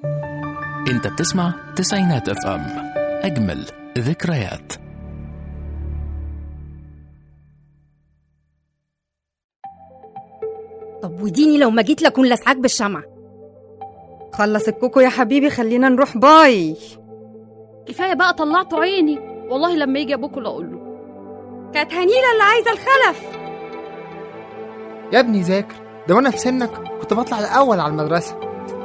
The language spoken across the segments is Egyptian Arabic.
انت بتسمع تسعينات اف ام اجمل ذكريات طب وديني لو ما جيت لكون لسعاك بالشمع خلص الكوكو يا حبيبي خلينا نروح باي كفايه بقى طلعتوا عيني والله لما يجي ابوكوا لا اقول له كانت هنيلة اللي عايزة الخلف يا ابني ذاكر ده وانا في سنك كنت بطلع الاول على المدرسه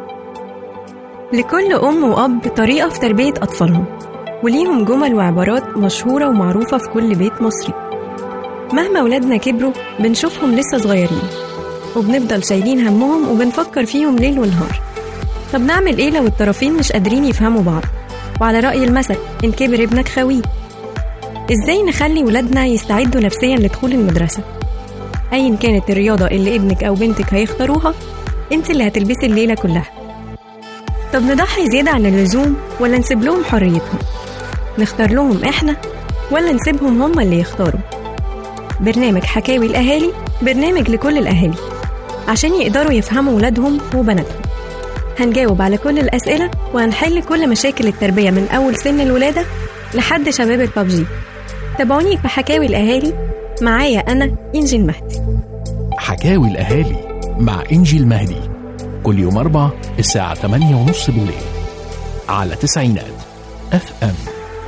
لكل أم وأب طريقة في تربية أطفالهم وليهم جمل وعبارات مشهورة ومعروفة في كل بيت مصري مهما ولادنا كبروا بنشوفهم لسه صغيرين وبنفضل شايلين همهم وبنفكر فيهم ليل ونهار طب نعمل ايه لو الطرفين مش قادرين يفهموا بعض وعلى رأي المثل إن كبر ابنك خويه ازاي نخلي ولادنا يستعدوا نفسيا لدخول المدرسة أيا كانت الرياضة اللي ابنك أو بنتك هيختاروها انت اللي هتلبسي الليلة كلها طب نضحي زيادة عن اللزوم ولا نسيب لهم حريتهم نختار لهم احنا ولا نسيبهم هم اللي يختاروا برنامج حكاوي الأهالي برنامج لكل الأهالي عشان يقدروا يفهموا ولادهم وبناتهم هنجاوب على كل الأسئلة وهنحل كل مشاكل التربية من أول سن الولادة لحد شباب البابجي تابعوني في حكاوي الأهالي معايا أنا إنجي المهدي حكاوي الاهالي مع انجي المهدي كل يوم اربع الساعه 8 ونص بالليل على تسعينات اف ام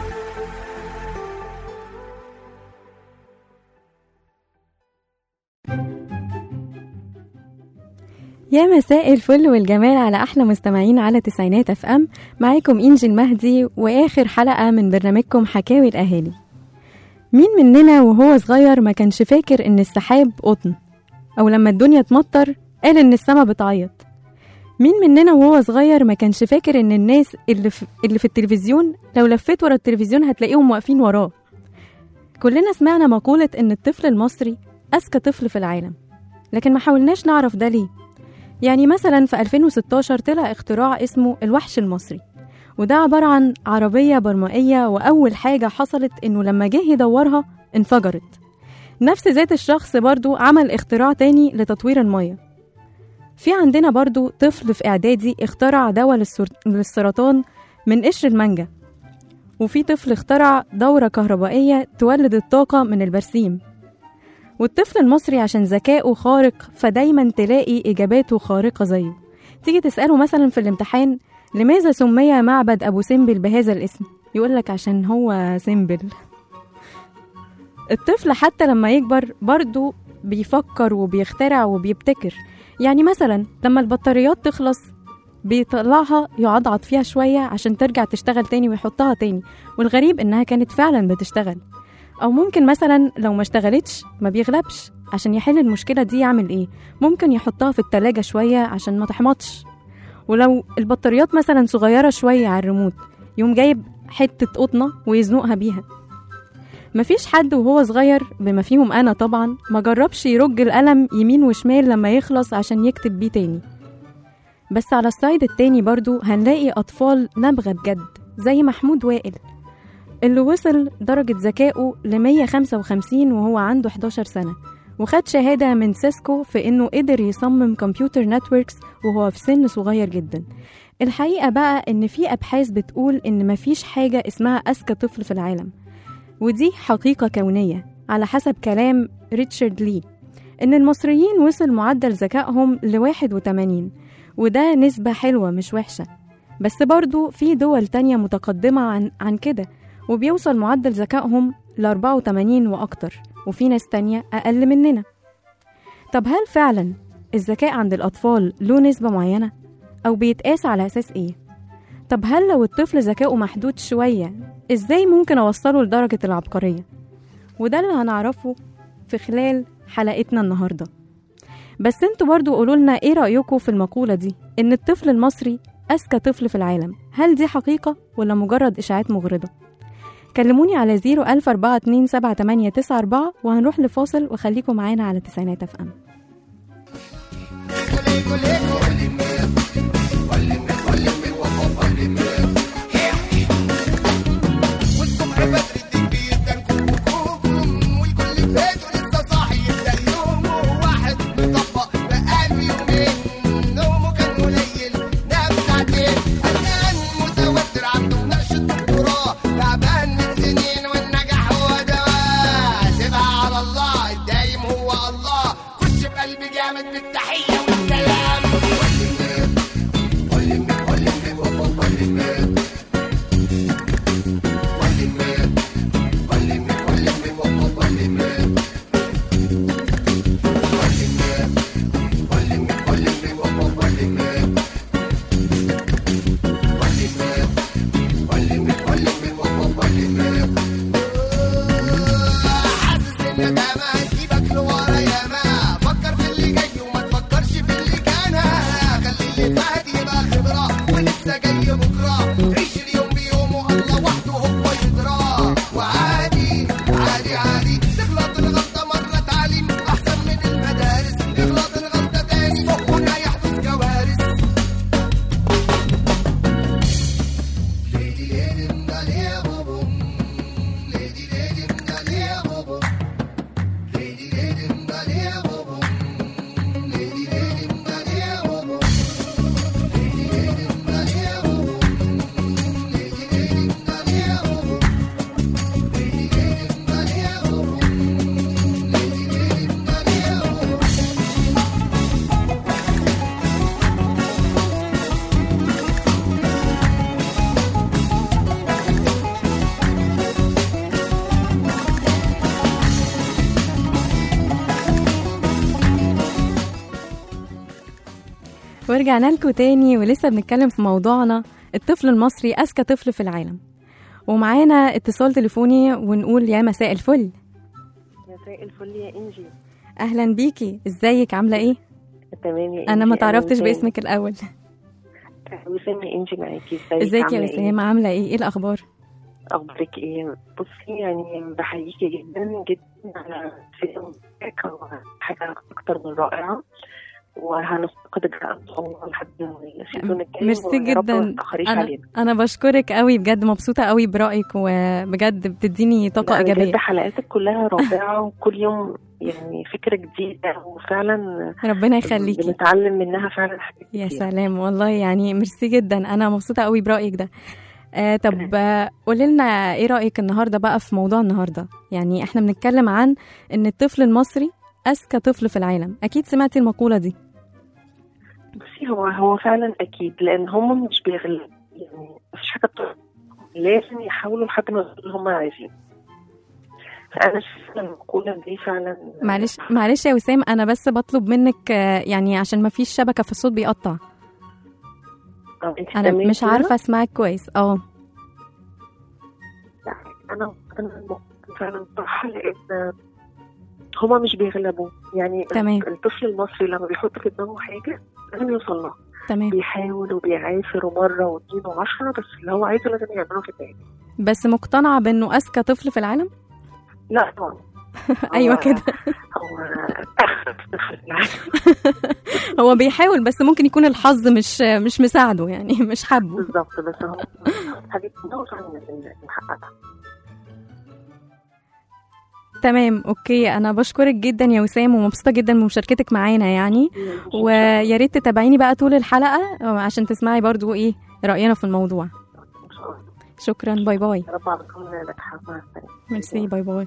يا مساء الفل والجمال على احلى مستمعين على تسعينات اف ام معاكم انجي المهدي واخر حلقه من برنامجكم حكاوي الاهالي مين مننا وهو صغير ما كانش فاكر ان السحاب قطن او لما الدنيا تمطر قال ان السما بتعيط مين مننا وهو صغير ما كانش فاكر ان الناس اللي في, اللي في التلفزيون لو لفيت ورا التلفزيون هتلاقيهم واقفين وراه كلنا سمعنا مقولة ان الطفل المصري اذكى طفل في العالم لكن ما حاولناش نعرف ده ليه يعني مثلا في 2016 طلع اختراع اسمه الوحش المصري وده عبارة عن عربية برمائية وأول حاجة حصلت إنه لما جه يدورها انفجرت نفس ذات الشخص برضو عمل اختراع تاني لتطوير المية في عندنا برضو طفل في إعدادي اخترع دواء للسر- للسرطان من قشر المانجا وفي طفل اخترع دورة كهربائية تولد الطاقة من البرسيم والطفل المصري عشان ذكائه خارق فدايما تلاقي إجاباته خارقة زيه تيجي تسأله مثلا في الامتحان لماذا سمي معبد أبو سمبل بهذا الاسم يقولك عشان هو سمبل الطفل حتى لما يكبر برضه بيفكر وبيخترع وبيبتكر يعني مثلا لما البطاريات تخلص بيطلعها يعضعض فيها شوية عشان ترجع تشتغل تاني ويحطها تاني والغريب إنها كانت فعلا بتشتغل أو ممكن مثلا لو ما اشتغلتش ما بيغلبش عشان يحل المشكلة دي يعمل إيه ممكن يحطها في التلاجة شوية عشان ما تحمضش ولو البطاريات مثلا صغيرة شوية على الريموت يقوم جايب حتة قطنة ويزنقها بيها مفيش حد وهو صغير بما فيهم أنا طبعا ما جربش يرج القلم يمين وشمال لما يخلص عشان يكتب بيه تاني بس على الصعيد التاني برضو هنلاقي أطفال نابغة بجد زي محمود وائل اللي وصل درجة ذكائه ل 155 وهو عنده 11 سنة وخد شهادة من سيسكو في إنه قدر يصمم كمبيوتر نتوركس وهو في سن صغير جدا الحقيقة بقى إن في أبحاث بتقول إن مفيش حاجة اسمها أذكى طفل في العالم ودي حقيقة كونية على حسب كلام ريتشارد لي إن المصريين وصل معدل ذكائهم ل 81 وده نسبة حلوة مش وحشة بس برضو في دول تانية متقدمة عن, عن كده وبيوصل معدل ذكائهم ل 84 وأكتر وفي ناس تانية أقل مننا طب هل فعلا الذكاء عند الأطفال له نسبة معينة؟ أو بيتقاس على أساس إيه؟ طب هل لو الطفل ذكائه محدود شوية إزاي ممكن أوصله لدرجة العبقرية؟ وده اللي هنعرفه في خلال حلقتنا النهاردة بس انتوا برضو قولولنا ايه رأيكم في المقولة دي إن الطفل المصري أذكى طفل في العالم هل دي حقيقة ولا مجرد إشاعات مغرضة؟ كلموني على 014278894 وهنروح لفاصل وخليكم معانا على تسعينات اف ام والصبح بدري تيجي تنكوكم والكل بيته لسه صاحي يبدا يومه واحد مطبق بقاله يومين نومه كان قليل نام ساعتين والتحية والسلام حاسس ان ده ما هتجيبك لورا يا ما فكر في اللي جاي وما تفكرش في اللي كان خلي اللي فات يبقى خبرة ولسه جاي بكرة عيش اليوم بيومه الله وحده هو يدراه وعادي عادي عادي تغلط الغلطة مرة تعليم أحسن من المدارس تغلط الغلطة تاني هنا يحدث كوارث ليدي ليدي مدالي يا بابا ليدي ليدي مدالي يا بابا ليدي ليدي مدالي يا بابا ليدي ليدي مدالي يا بابا ليدي ليدي مدالي يا بابا ليدي ليدي مدالي يا بابا ليدي ليدي مدالي يا بابا ليدي ليدي مدالي يا بابا ورجعنا لكم تاني ولسه بنتكلم في موضوعنا الطفل المصري أذكى طفل في العالم ومعانا اتصال تليفوني ونقول يا مساء الفل مساء الفل يا انجي أهلا بيكي ازيك عاملة ايه؟ تمام يا أنا ما إنجي، تعرفتش وسام. باسمك الأول وسام يا انجي معاكي ازيك ازيك يا عاملة وسام عاملة ايه؟ ايه الأخبار؟ ايه اخبارك ايه بصي يعني بحييكي جدا جدا على فيلمك هو حاجه اكتر من رائعه وهنفتقدك بقى ان شاء الله لحد السيزون الجاي ميرسي ويا رب جدا ما تتاخريش أنا علينا أنا بشكرك قوي بجد مبسوطة قوي برأيك وبجد بتديني طاقة لا، بجد إيجابية حلقاتك كلها رائعه وكل يوم يعني فكره جديده وفعلا ربنا يخليكي بنتعلم منها فعلا حاجات يا كتير. سلام والله يعني ميرسي جدا انا مبسوطه قوي برايك ده آه طب آه، قولي لنا ايه رايك النهارده بقى في موضوع النهارده يعني احنا بنتكلم عن ان الطفل المصري اذكى طفل في العالم اكيد سمعتي المقوله دي بصي هو هو فعلا اكيد لان هم مش بيغلبوا يعني مفيش حاجه بتقف. لازم يحاولوا لحد ما يوصلوا اللي هم عايزين فانا شايفه المقوله دي فعلا معلش معلش يا وسام انا بس بطلب منك آه، يعني عشان ما فيش شبكه في الصوت بيقطع آه، انت انا سامعيني مش كده؟ عارفه اسمعك كويس اه لا، انا انا المقولة فعلا صح لان هما مش بيغلبوا يعني تمام. الطفل المصري لما بيحط في دماغه حاجه لازم يوصل لها تمام بيحاول وبيعافر مره واثنين وعشرة بس اللي هو عايزه لازم يعمله في التاني بس مقتنعه بانه اذكى طفل في العالم لا طبعا ايوه هو- كده هو أخذ طفل في العالم. هو بيحاول بس ممكن يكون الحظ مش مش مساعده يعني مش حابه بالظبط بس هو حاجات نوصل نحققها تمام اوكي انا بشكرك جدا يا وسام ومبسوطه جدا بمشاركتك معانا يعني ويا ريت تتابعيني بقى طول الحلقه عشان تسمعي برضو ايه راينا في الموضوع إن شاء الله. شكرا باي باي يا رب على كل ناجحة مع السلامة ميرسي باي باي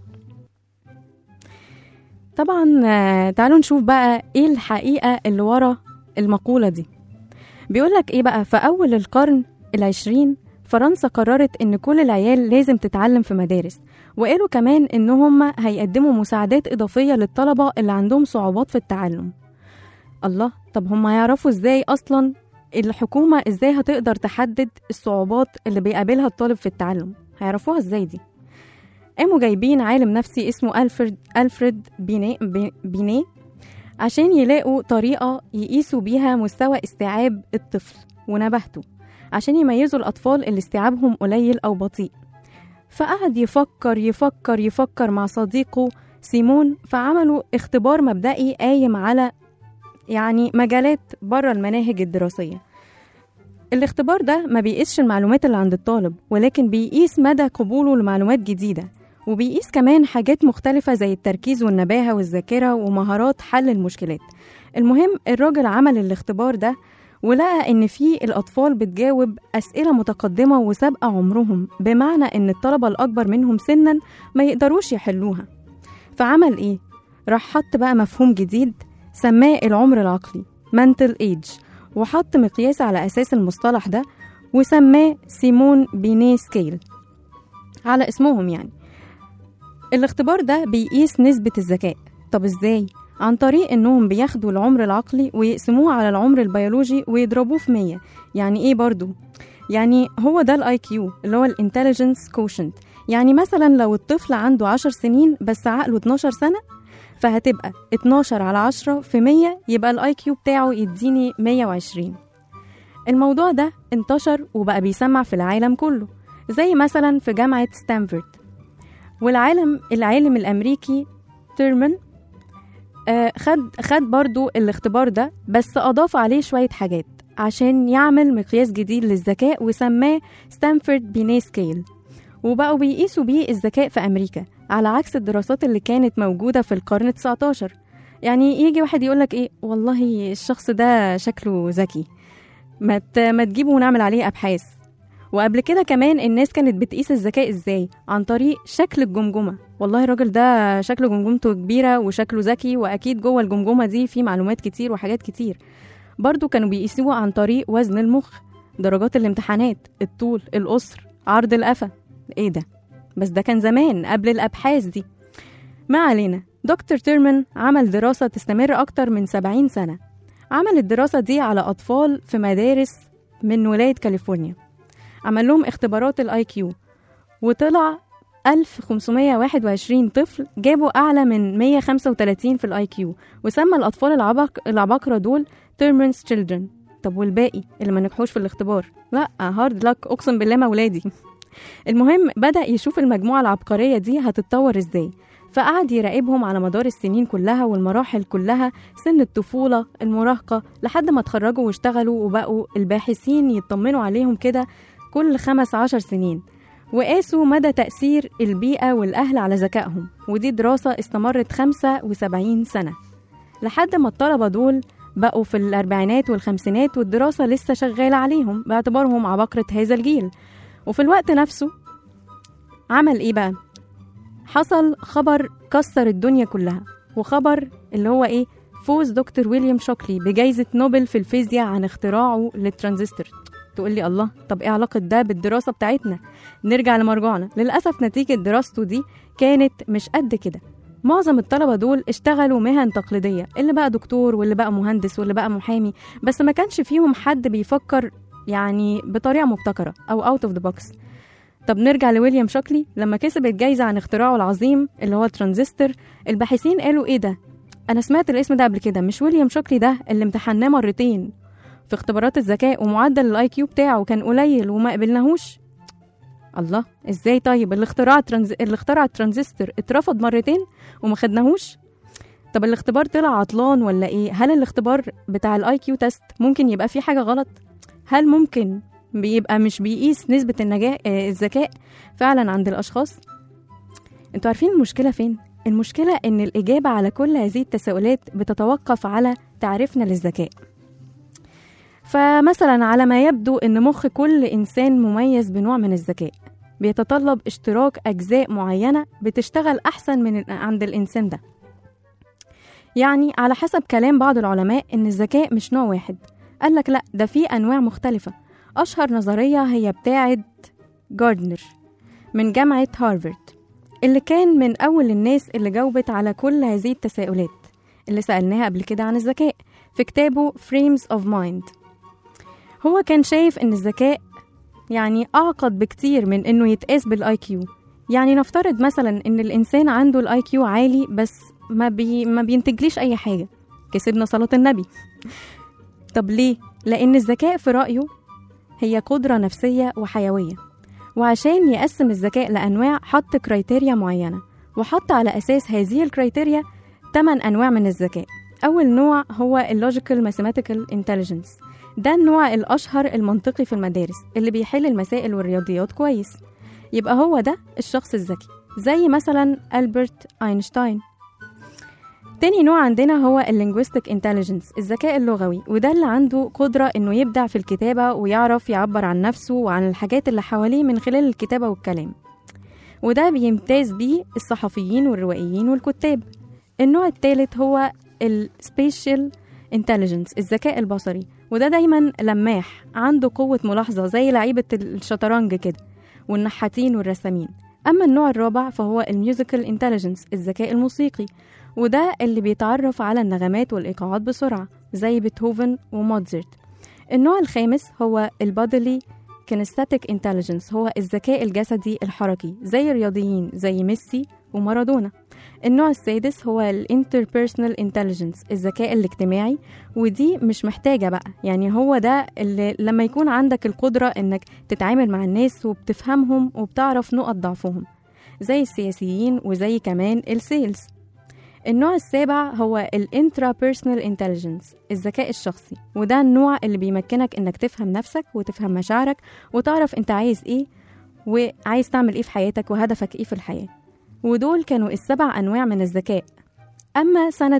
طبعا آه، تعالوا نشوف بقى ايه الحقيقه اللي ورا المقوله دي بيقولك ايه بقى في اول القرن العشرين فرنسا قررت ان كل العيال لازم تتعلم في مدارس وقالوا كمان ان هم هيقدموا مساعدات اضافيه للطلبه اللي عندهم صعوبات في التعلم الله طب هم هيعرفوا ازاي اصلا الحكومه ازاي هتقدر تحدد الصعوبات اللي بيقابلها الطالب في التعلم هيعرفوها ازاي دي قاموا جايبين عالم نفسي اسمه ألفريد ألفريد بيني, بي- بينيه عشان يلاقوا طريقة يقيسوا بيها مستوى استيعاب الطفل ونبهته عشان يميزوا الأطفال اللي استيعابهم قليل أو بطيء فقعد يفكر يفكر يفكر مع صديقه سيمون فعملوا اختبار مبدئي قايم على يعني مجالات بره المناهج الدراسية الاختبار ده ما بيقيسش المعلومات اللي عند الطالب ولكن بيقيس مدى قبوله لمعلومات جديدة وبيقيس كمان حاجات مختلفة زي التركيز والنباهة والذاكرة ومهارات حل المشكلات المهم الراجل عمل الاختبار ده ولقى إن في الأطفال بتجاوب أسئلة متقدمة وسابقة عمرهم بمعنى إن الطلبة الأكبر منهم سنا ما يقدروش يحلوها فعمل إيه؟ راح حط بقى مفهوم جديد سماه العمر العقلي mental age وحط مقياس على أساس المصطلح ده وسماه سيمون بيني سكيل على اسمهم يعني الاختبار ده بيقيس نسبة الذكاء طب ازاي؟ عن طريق انهم بياخدوا العمر العقلي ويقسموه على العمر البيولوجي ويضربوه في 100 يعني ايه برضو؟ يعني هو ده الاي كيو اللي هو الانتليجنس كوشنت يعني مثلا لو الطفل عنده 10 سنين بس عقله 12 سنة فهتبقى 12 على 10 في 100 يبقى الاي كيو بتاعه يديني 120 الموضوع ده انتشر وبقى بيسمع في العالم كله زي مثلا في جامعة ستانفورد والعالم العالم الأمريكي تيرمان آه خد خد برضو الاختبار ده بس أضاف عليه شوية حاجات عشان يعمل مقياس جديد للذكاء وسماه ستانفورد بيني سكيل وبقوا بيقيسوا بيه الذكاء في أمريكا على عكس الدراسات اللي كانت موجودة في القرن 19 يعني يجي واحد يقولك إيه والله الشخص ده شكله ذكي ما ت- ما تجيبه ونعمل عليه أبحاث وقبل كده كمان الناس كانت بتقيس الذكاء ازاي عن طريق شكل الجمجمة والله الراجل ده شكل جمجمته كبيرة وشكله ذكي وأكيد جوه الجمجمة دي في معلومات كتير وحاجات كتير برضو كانوا بيقيسوه عن طريق وزن المخ درجات الامتحانات الطول القصر عرض القفا ايه ده بس ده كان زمان قبل الأبحاث دي ما علينا دكتور تيرمان عمل دراسة تستمر أكتر من 70 سنة عمل الدراسة دي على أطفال في مدارس من ولاية كاليفورنيا عمل لهم اختبارات الاي كيو وطلع 1521 طفل جابوا أعلى من 135 في الاي كيو وسمى الأطفال العبق العباقرة دول تيرمنز تشيلدرن طب والباقي اللي ما نجحوش في الاختبار لا هارد لك أقسم بالله ما ولادي المهم بدأ يشوف المجموعة العبقرية دي هتتطور ازاي فقعد يراقبهم على مدار السنين كلها والمراحل كلها سن الطفولة المراهقة لحد ما اتخرجوا واشتغلوا وبقوا الباحثين يطمنوا عليهم كده كل خمس عشر سنين وقاسوا مدى تأثير البيئة والأهل على ذكائهم ودي دراسة استمرت 75 سنة لحد ما الطلبة دول بقوا في الأربعينات والخمسينات والدراسة لسه شغالة عليهم باعتبارهم عباقرة هذا الجيل وفي الوقت نفسه عمل إيه بقى؟ حصل خبر كسر الدنيا كلها وخبر اللي هو إيه؟ فوز دكتور ويليام شوكلي بجائزة نوبل في الفيزياء عن اختراعه للترانزستور تقول لي الله طب ايه علاقة ده بالدراسة بتاعتنا نرجع لمرجعنا للأسف نتيجة دراسته دي كانت مش قد كده معظم الطلبة دول اشتغلوا مهن تقليدية اللي بقى دكتور واللي بقى مهندس واللي بقى محامي بس ما كانش فيهم حد بيفكر يعني بطريقة مبتكرة أو اوت اوف ذا بوكس طب نرجع لويليام شوكلي لما كسب الجايزة عن اختراعه العظيم اللي هو الترانزستور الباحثين قالوا ايه ده انا سمعت الاسم ده قبل كده مش ويليام شوكلي ده اللي امتحناه مرتين في اختبارات الذكاء ومعدل الاي كيو بتاعه كان قليل وما قبلناهوش الله ازاي طيب اللي اخترع ترانز... اللي اخترع الترانزستور اترفض مرتين وما خدناهوش طب الاختبار طلع عطلان ولا ايه هل الاختبار بتاع الاي كيو تيست ممكن يبقى فيه حاجه غلط هل ممكن بيبقى مش بيقيس نسبه النجاح آه، الذكاء فعلا عند الاشخاص انتوا عارفين المشكله فين المشكله ان الاجابه على كل هذه التساؤلات بتتوقف على تعريفنا للذكاء فمثلا على ما يبدو ان مخ كل انسان مميز بنوع من الذكاء بيتطلب اشتراك اجزاء معينه بتشتغل احسن من عند الانسان ده يعني على حسب كلام بعض العلماء ان الذكاء مش نوع واحد قال لك لا ده في انواع مختلفه اشهر نظريه هي بتاعه جاردنر من جامعه هارفارد اللي كان من اول الناس اللي جاوبت على كل هذه التساؤلات اللي سالناها قبل كده عن الذكاء في كتابه Frames of Mind هو كان شايف ان الذكاء يعني اعقد بكتير من انه يتقاس بالاي كيو يعني نفترض مثلا ان الانسان عنده الاي كيو عالي بس ما بي ما بينتجليش اي حاجه كسبنا صلاه النبي طب ليه لان الذكاء في رايه هي قدره نفسيه وحيويه وعشان يقسم الذكاء لانواع حط كرايتيريا معينه وحط على اساس هذه الكرايتيريا 8 انواع من الذكاء اول نوع هو اللوجيكال ماثيماتيكال انتليجنس ده النوع الأشهر المنطقي في المدارس اللي بيحل المسائل والرياضيات كويس يبقى هو ده الشخص الذكي زي مثلا ألبرت أينشتاين تاني نوع عندنا هو اللينجويستيك انتليجنس الذكاء اللغوي وده اللي عنده قدرة انه يبدع في الكتابة ويعرف يعبر عن نفسه وعن الحاجات اللي حواليه من خلال الكتابة والكلام وده بيمتاز بيه الصحفيين والروائيين والكتاب النوع الثالث هو السبيشال انتليجنس الذكاء البصري وده دايما لماح عنده قوة ملاحظة زي لعيبة الشطرنج كده والنحاتين والرسامين أما النوع الرابع فهو الميوزيكال انتليجنس الذكاء الموسيقي وده اللي بيتعرف على النغمات والإيقاعات بسرعة زي بيتهوفن وموتزارت النوع الخامس هو البادلي كينستاتيك انتليجنس هو الذكاء الجسدي الحركي زي الرياضيين زي ميسي ومارادونا النوع السادس هو الانتربيرسونال انتليجنس الذكاء الاجتماعي ودي مش محتاجة بقى يعني هو ده اللي لما يكون عندك القدرة انك تتعامل مع الناس وبتفهمهم وبتعرف نقط ضعفهم زي السياسيين وزي كمان السيلز النوع السابع هو الانترا بيرسونال انتليجنس الذكاء الشخصي وده النوع اللي بيمكنك انك تفهم نفسك وتفهم مشاعرك وتعرف انت عايز ايه وعايز تعمل ايه في حياتك وهدفك ايه في الحياة ودول كانوا السبع انواع من الذكاء اما سنة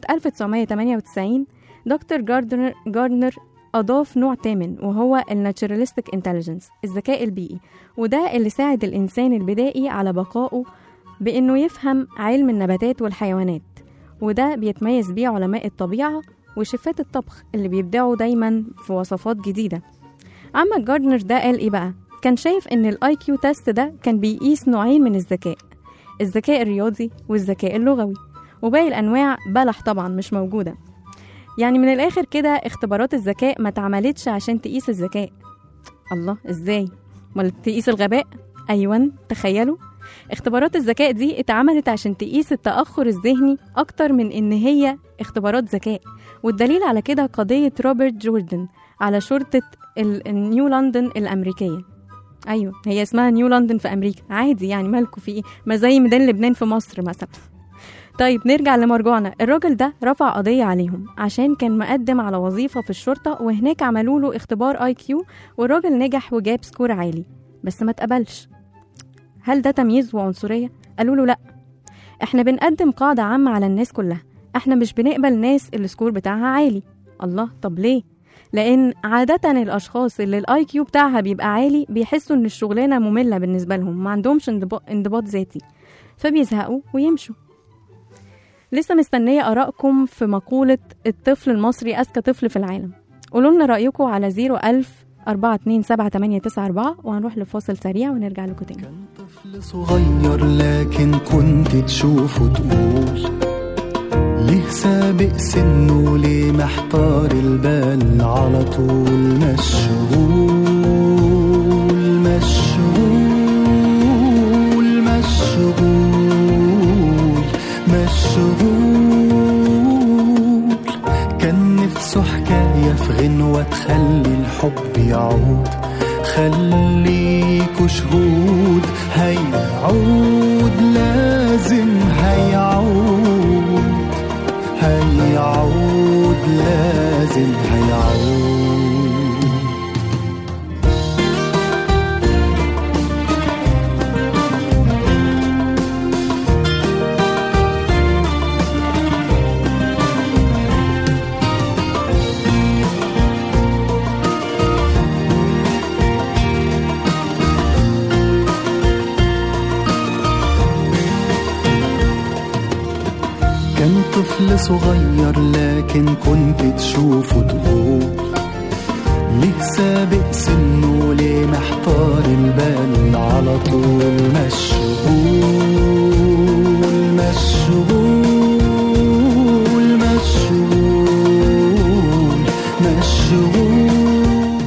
1998 دكتور جاردنر جاردنر أضاف نوع تامن وهو الناتشراليستيك انتليجنس الذكاء البيئي وده اللي ساعد الإنسان البدائي على بقائه بإنه يفهم علم النباتات والحيوانات وده بيتميز بيه علماء الطبيعة وشيفات الطبخ اللي بيبدعوا دايما في وصفات جديدة أما جاردنر ده قال إيه بقى؟ كان شايف إن الآي كيو تيست ده كان بيقيس نوعين من الذكاء الذكاء الرياضي والذكاء اللغوي وباقي الأنواع بلح طبعا مش موجودة يعني من الآخر كده اختبارات الذكاء ما اتعملتش عشان تقيس الذكاء الله ازاي؟ ولا تقيس الغباء؟ أيوة تخيلوا اختبارات الذكاء دي اتعملت عشان تقيس التأخر الذهني أكتر من إن هي اختبارات ذكاء والدليل على كده قضية روبرت جوردن على شرطة ال- نيو لندن الأمريكية أيوة هي اسمها نيو لندن في أمريكا عادي يعني مالكوا في إيه ما زي ميدان لبنان في مصر مثلا طيب نرجع لمرجوعنا الراجل ده رفع قضية عليهم عشان كان مقدم على وظيفة في الشرطة وهناك عملوا له اختبار اي كيو والراجل نجح وجاب سكور عالي بس ما اتقبلش هل ده تمييز وعنصرية؟ قالوا له لأ احنا بنقدم قاعدة عامة على الناس كلها احنا مش بنقبل ناس السكور بتاعها عالي الله طب ليه؟ لأن عادة الأشخاص اللي الآي كيو بتاعها بيبقى عالي بيحسوا إن الشغلانة مملة بالنسبة لهم ما عندهمش انضباط, انضباط ذاتي فبيزهقوا ويمشوا لسه مستنية آرائكم في مقولة الطفل المصري أذكى طفل في العالم قولوا لنا رأيكم على 01000 427 وهنروح لفاصل سريع ونرجع لكم تاني طفل صغير لكن كنت تشوفه تقول ليه سابق سنه ليه محتار البال على طول مشغول مشغول مشغول مشغول كان نفسه حكاية في غنوة تخلي الحب يعود خليكوا شهود هيعود لازم هيعود هيعود لازم هيعود كان طفل صغير لكن كنت تشوفه تقول ليه سابق سنه ليه محتار البال على طول مشغول مشغول مشغول مشغول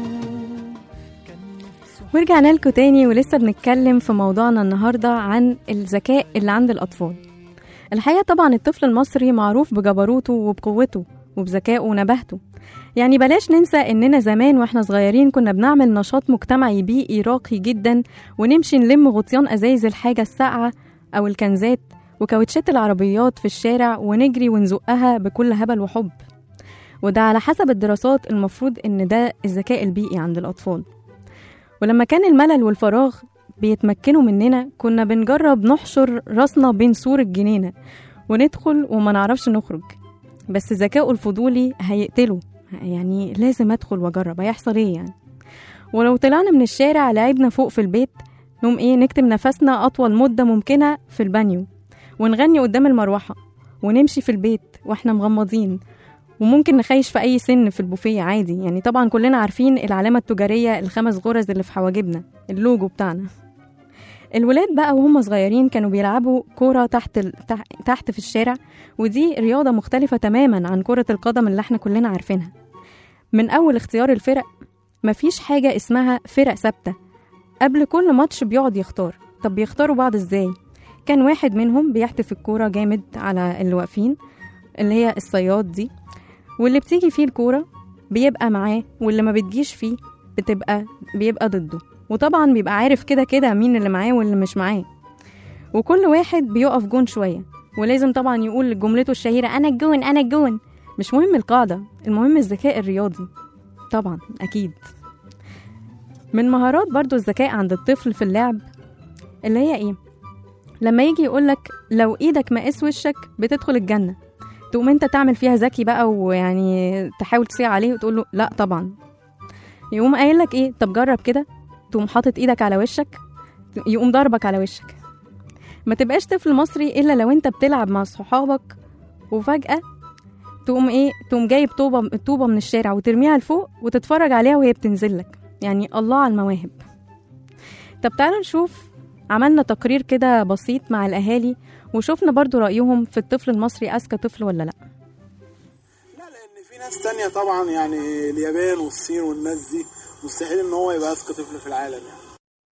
ورجعنا لكم تاني ولسه بنتكلم في موضوعنا النهاردة عن الذكاء اللي عند الأطفال الحقيقة طبعا الطفل المصري معروف بجبروته وبقوته وبذكائه ونباهته يعني بلاش ننسى إننا زمان وإحنا صغيرين كنا بنعمل نشاط مجتمعي بيئي راقي جدا ونمشي نلم غطيان أزايز الحاجة الساقعة أو الكنزات وكاوتشات العربيات في الشارع ونجري ونزقها بكل هبل وحب وده على حسب الدراسات المفروض إن ده الذكاء البيئي عند الأطفال ولما كان الملل والفراغ بيتمكنوا مننا كنا بنجرب نحشر راسنا بين سور الجنينة وندخل وما نعرفش نخرج بس ذكائه الفضولي هيقتله يعني لازم ادخل واجرب هيحصل ايه يعني ولو طلعنا من الشارع لعبنا فوق في البيت نقوم ايه نكتم نفسنا اطول مدة ممكنة في البانيو ونغني قدام المروحة ونمشي في البيت واحنا مغمضين وممكن نخيش في اي سن في البوفيه عادي يعني طبعا كلنا عارفين العلامه التجاريه الخمس غرز اللي في حواجبنا اللوجو بتاعنا الولاد بقى وهم صغيرين كانوا بيلعبوا كورة تحت ال... تح- تحت في الشارع ودي رياضة مختلفة تماما عن كرة القدم اللي احنا كلنا عارفينها من أول اختيار الفرق مفيش حاجة اسمها فرق ثابتة قبل كل ماتش بيقعد يختار طب بيختاروا بعض ازاي كان واحد منهم بيحتف الكورة جامد على اللي واقفين اللي هي الصياد دي واللي بتيجي فيه الكورة بيبقى معاه واللي ما بتجيش فيه بتبقى بيبقى ضده وطبعا بيبقى عارف كده كده مين اللي معاه واللي مش معاه وكل واحد بيقف جون شوية ولازم طبعا يقول جملته الشهيرة أنا الجون أنا الجون مش مهم القاعدة المهم الذكاء الرياضي طبعا أكيد من مهارات برضو الذكاء عند الطفل في اللعب اللي هي ايه لما يجي يقولك لو ايدك مقاس وشك بتدخل الجنة تقوم انت تعمل فيها ذكي بقى ويعني تحاول تصيع عليه وتقول له لا طبعا يقوم قايل لك ايه طب جرب كده تقوم حاطط ايدك على وشك يقوم ضربك على وشك ما تبقاش طفل مصري الا لو انت بتلعب مع صحابك وفجأة تقوم ايه تقوم جايب طوبة طوبة من الشارع وترميها لفوق وتتفرج عليها وهي بتنزل لك يعني الله على المواهب طب تعالوا نشوف عملنا تقرير كده بسيط مع الأهالي وشوفنا برضو رأيهم في الطفل المصري أذكى طفل ولا لأ لا لان في ناس تانية طبعا يعني اليابان والصين والناس دي مستحيل ان هو يبقى اذكى طفل في العالم يعني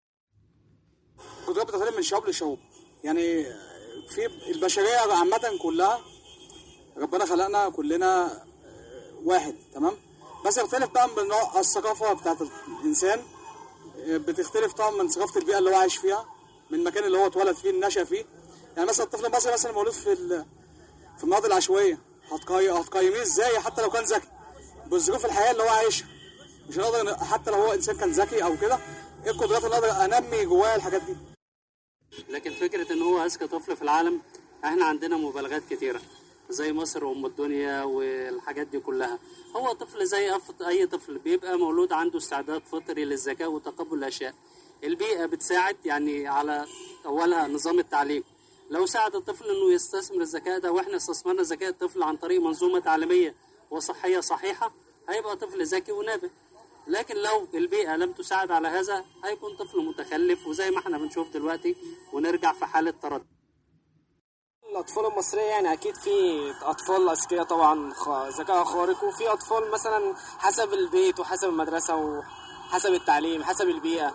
القدرات بتختلف من شعوب لشعوب يعني في البشريه عامه كلها ربنا خلقنا كلنا واحد تمام بس يختلف بقى من نوع الثقافه بتاعت الانسان بتختلف طبعا من ثقافه البيئه اللي هو عايش فيها من المكان اللي هو اتولد فيه نشأ فيه يعني مثلا الطفل المصري مثلا مولود في ال- في المناطق العشوائيه هتقي- هتقيميه ازاي حتى لو كان ذكي بالظروف الحياه اللي هو عايشها مش هنقدر ن- حتى لو هو انسان كان ذكي او كده ايه القدرات اللي اقدر انمي جواه الحاجات دي لكن فكرة ان هو اذكى طفل في العالم احنا عندنا مبالغات كتيرة زي مصر وام الدنيا والحاجات دي كلها هو طفل زي أف- اي طفل بيبقى مولود عنده استعداد فطري للذكاء وتقبل الاشياء البيئة بتساعد يعني على اولها نظام التعليم لو ساعد الطفل انه يستثمر الذكاء ده واحنا استثمرنا ذكاء الطفل عن طريق منظومة تعليمية وصحية صحيحة هيبقى طفل ذكي ونابه لكن لو البيئة لم تساعد على هذا هيكون طفل متخلف وزي ما احنا بنشوف دلوقتي ونرجع في حالة تردد الأطفال المصرية يعني أكيد في أطفال أذكياء طبعا خ- ذكاء خارق وفي أطفال مثلا حسب البيت وحسب المدرسة وحسب التعليم حسب البيئة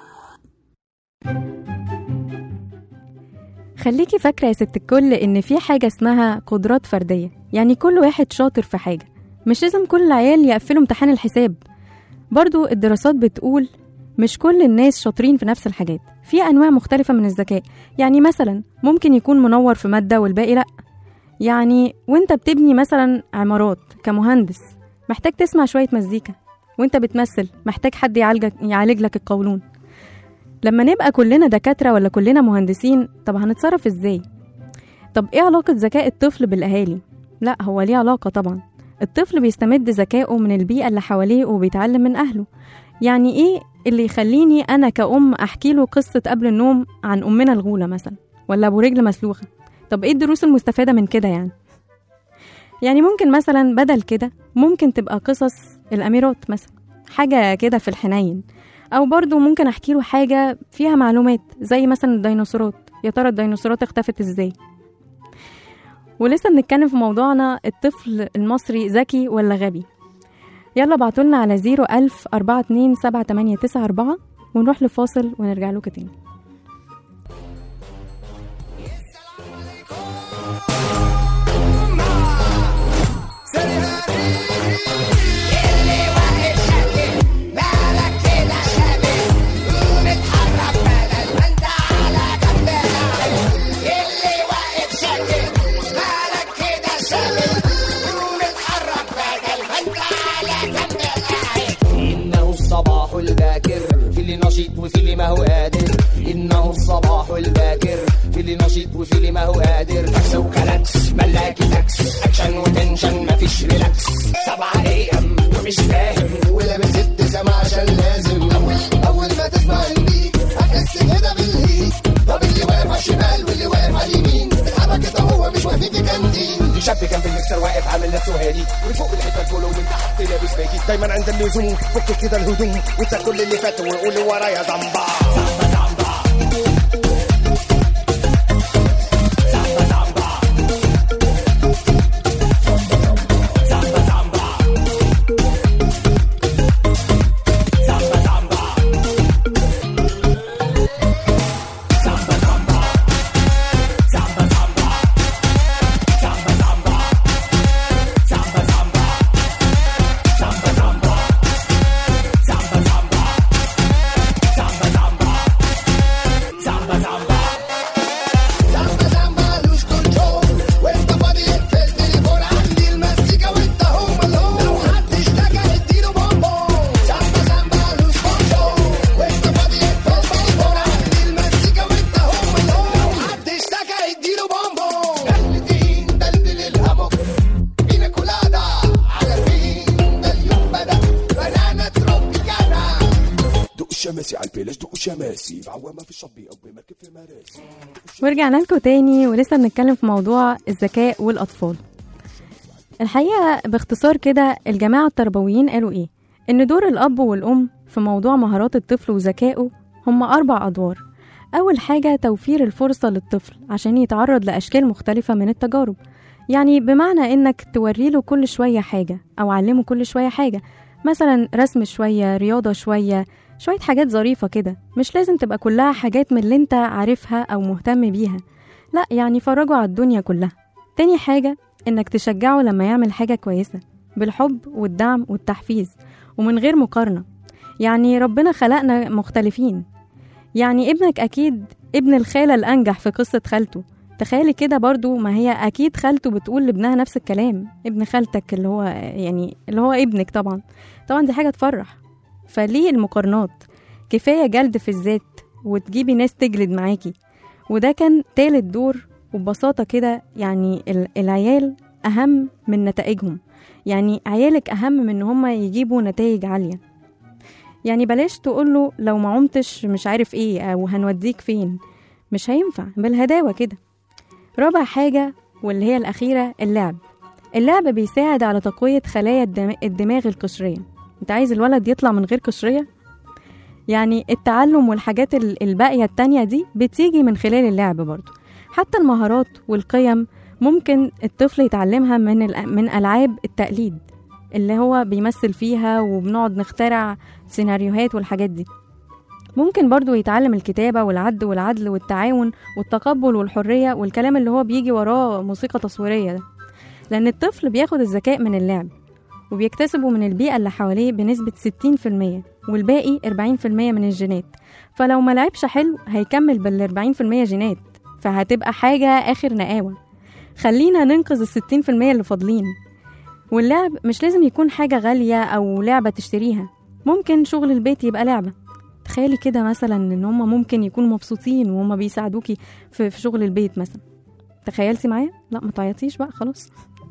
خليكي فاكرة يا ست الكل إن في حاجة اسمها قدرات فردية يعني كل واحد شاطر في حاجة مش لازم كل العيال يقفلوا امتحان الحساب برضو الدراسات بتقول مش كل الناس شاطرين في نفس الحاجات في أنواع مختلفة من الذكاء يعني مثلا ممكن يكون منور في مادة والباقي لأ يعني وانت بتبني مثلا عمارات كمهندس محتاج تسمع شوية مزيكا وانت بتمثل محتاج حد يعالجك يعالج لك القولون لما نبقى كلنا دكاترة ولا كلنا مهندسين طب هنتصرف ازاي؟ طب ايه علاقة ذكاء الطفل بالأهالي؟ لا هو ليه علاقة طبعا الطفل بيستمد ذكائه من البيئة اللي حواليه وبيتعلم من أهله يعني ايه اللي يخليني أنا كأم أحكي له قصة قبل النوم عن أمنا الغولة مثلا ولا أبو رجل مسلوخة طب ايه الدروس المستفادة من كده يعني؟ يعني ممكن مثلا بدل كده ممكن تبقى قصص الأميرات مثلا حاجة كده في الحنين او برضو ممكن احكي له حاجه فيها معلومات زي مثلا الديناصورات يا ترى الديناصورات اختفت ازاي ولسه بنتكلم في موضوعنا الطفل المصري ذكي ولا غبي يلا بعتولنا على زيرو ألف أربعة اتنين سبعة تمانية تسعة أربعة ونروح لفاصل ونرجع لكم تاني إنه الصباح الباكر في اللي نشيط وفي اللي ما هو قادر إنه الصباح الباكر في اللي نشيط وفي اللي ما هو قادر فاكس وكلاكس ملاكي تاكس أكشن وتنشن مفيش ريلاكس سبعة اي ام ومش فاهم ولابس ابتسامة عشان لازم أول أول ما تسمع البيت هتحس كده بالهيت طب اللي واقف على الشمال واللي واقف على اليمين اتحرك كده هو مش واقفين في كانتين شاب كان في المكسر واقف هادي من فوق الحته الفولو ومن تحت لابس باجي دايما عند اللزوم فك كده الهدوم وانسى كل اللي فات وقول ورايا زنبا دق الشماسي على البلاش دق الشماسي بعوامة في الشطبي او بمركب في مراسي ورجعنا لكم تاني ولسه بنتكلم في موضوع الذكاء والأطفال الحقيقة باختصار كده الجماعة التربويين قالوا إيه؟ إن دور الأب والأم في موضوع مهارات الطفل وذكائه هم أربع أدوار أول حاجة توفير الفرصة للطفل عشان يتعرض لأشكال مختلفة من التجارب يعني بمعنى إنك توريله كل شوية حاجة أو علمه كل شوية حاجة مثلا رسم شوية رياضة شوية شوية حاجات ظريفة كده مش لازم تبقى كلها حاجات من اللي انت عارفها أو مهتم بيها لا يعني فرجوا على الدنيا كلها تاني حاجة إنك تشجعه لما يعمل حاجة كويسة بالحب والدعم والتحفيز ومن غير مقارنة يعني ربنا خلقنا مختلفين يعني ابنك أكيد ابن الخالة الأنجح في قصة خالته تخيلي كده برضو ما هي أكيد خالته بتقول لابنها نفس الكلام ابن خالتك اللي هو يعني اللي هو ابنك طبعا طبعا دي حاجة تفرح فليه المقارنات كفاية جلد في الذات وتجيبي ناس تجلد معاكي وده كان تالت دور وببساطة كده يعني ال- العيال أهم من نتائجهم يعني عيالك أهم من إن هما يجيبوا نتائج عالية يعني بلاش تقوله لو ما عمتش مش عارف ايه أو هنوديك فين مش هينفع بالهداوة كده رابع حاجة واللي هي الأخيرة اللعب اللعب بيساعد على تقوية خلايا الدم- الدماغ القشرية انت عايز الولد يطلع من غير قشرية؟ يعني التعلم والحاجات ال- الباقية التانية دي بتيجي من خلال اللعب برضو حتى المهارات والقيم ممكن الطفل يتعلمها من ال- من ألعاب التقليد اللي هو بيمثل فيها وبنقعد نخترع سيناريوهات والحاجات دي ممكن برضو يتعلم الكتابة والعد والعدل والتعاون والتقبل والحرية والكلام اللي هو بيجي وراه موسيقى تصويرية ده لأن الطفل بياخد الذكاء من اللعب وبيكتسبه من البيئة اللي حواليه بنسبة 60% والباقي 40% من الجينات فلو ما لعبش حلو هيكمل بال 40% جينات فهتبقى حاجة آخر نقاوة خلينا ننقذ ال 60% اللي فاضلين واللعب مش لازم يكون حاجة غالية أو لعبة تشتريها ممكن شغل البيت يبقى لعبة تخيلي كده مثلا ان هم ممكن يكونوا مبسوطين وهم بيساعدوكي في, في شغل البيت مثلا تخيلتي معايا لا ما تعيطيش بقى خلاص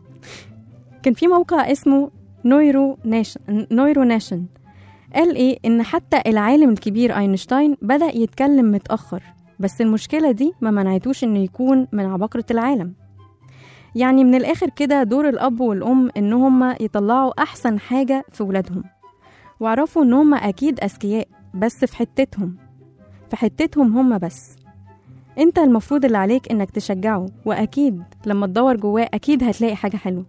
كان في موقع اسمه نويرو ناشن نويرو ناشن قال ايه ان حتى العالم الكبير اينشتاين بدا يتكلم متاخر بس المشكله دي ما منعتوش انه يكون من عباقره العالم يعني من الاخر كده دور الاب والام ان هما يطلعوا احسن حاجه في ولادهم واعرفوا ان هما اكيد اذكياء بس في حتتهم في حتتهم هما بس انت المفروض اللي عليك انك تشجعه واكيد لما تدور جواه اكيد هتلاقي حاجه حلوه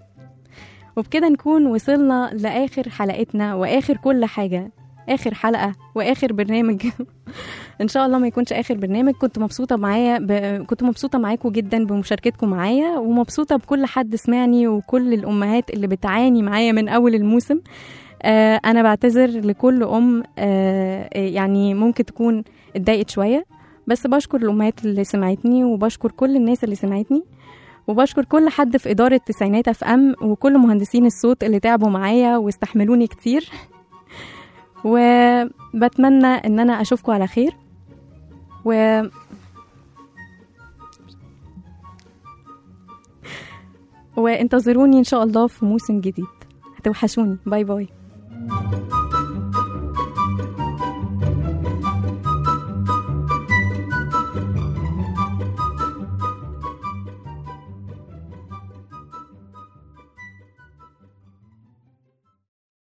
وبكده نكون وصلنا لاخر حلقتنا واخر كل حاجه اخر حلقه واخر برنامج ان شاء الله ما يكونش اخر برنامج كنت مبسوطه معايا ب... كنت مبسوطه معاكم جدا بمشاركتكم معايا ومبسوطه بكل حد سمعني وكل الامهات اللي بتعاني معايا من اول الموسم آه انا بعتذر لكل ام آه يعني ممكن تكون اتضايقت شويه بس بشكر الامهات اللي سمعتني وبشكر كل الناس اللي سمعتني وبشكر كل حد في إدارة تسعينات اف ام وكل مهندسين الصوت اللي تعبوا معايا واستحملوني كتير وبتمنى ان انا اشوفكم على خير و وانتظروني ان شاء الله في موسم جديد هتوحشوني باي باي